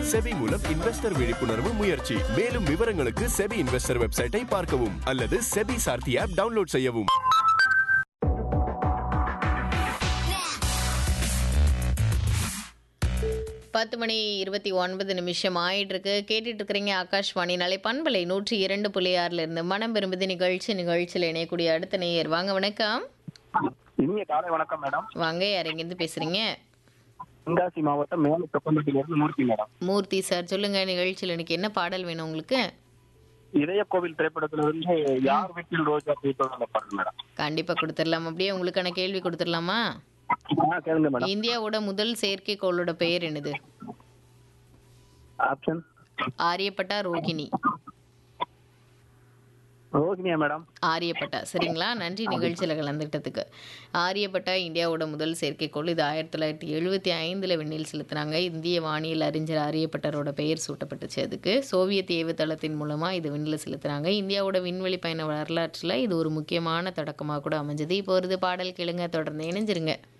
SEBI மூலம் investor விழிப்புணர்வு முயற்சி மேலும் விவரங்களுக்கு செபி இன்வெஸ்டர் வெப்சைட்டை பார்க்கவும் அல்லது செபி சார்த்தி ஆப் டவுன்லோட் செய்யவும் பத்து மணி இருபத்தி ஒன்பது நிமிஷம் ஆயிட்டு இருக்கு கேட்டுட்டு இருக்கிறீங்க ஆகாஷ்வாணி நாளை பண்பலை நூற்றி இரண்டு புள்ளி ஆறுல இருந்து மனம் விரும்புது நிகழ்ச்சி நிகழ்ச்சியில் இணையக்கூடிய அடுத்த நேயர் வாங்க வணக்கம் இனிய காலை வணக்கம் மேடம் வாங்க யார் எங்கேருந்து பேசுறீங்க தென்காசி மாவட்டம் மேல தொப்பம்பட்டியிலிருந்து மூர்த்தி மேடம் மூர்த்தி சார் சொல்லுங்க நிகழ்ச்சியில் எனக்கு என்ன பாடல் வேணும் உங்களுக்கு இதய கோவில் திரைப்படத்துல இருந்து யார் வீட்டில் ரோஜா பூத்தோ அந்த பாடல் மேடம் கண்டிப்பா கொடுத்துடலாம் அப்படியே உங்களுக்கான கேள்வி கொடுத்துடலாமா ஆ கேளுங்க மேடம் இந்தியாவோட முதல் செயற்கைக்கோளோட பெயர் என்னது ஆப்ஷன் ஆரியப்பட்டா ரோகிணி ரோஹிணியா மேடம் ஆரியப்பட்டா சரிங்களா நன்றி நிகழ்ச்சியில் கலந்துக்கிட்டதுக்கு ஆரியப்பட்டா இந்தியாவோட முதல் செயற்கைக்கோள் இது ஆயிரத்தி தொள்ளாயிரத்தி எழுபத்தி ஐந்தில் விண்ணில் செலுத்தினாங்க இந்திய வானியல் அறிஞர் ஆரியப்பட்டரோட பெயர் சூட்டப்பட்டுச்சு அதுக்கு சோவியத் ஏவுதளத்தின் மூலமாக இது விண்ணில் செலுத்தினாங்க இந்தியாவோட விண்வெளி பயண வரலாற்றில் இது ஒரு முக்கியமான தொடக்கமாக கூட அமைஞ்சது இப்போ வருது பாடல் கேளுங்க தொடர்ந்து இணைஞ்சிருங்க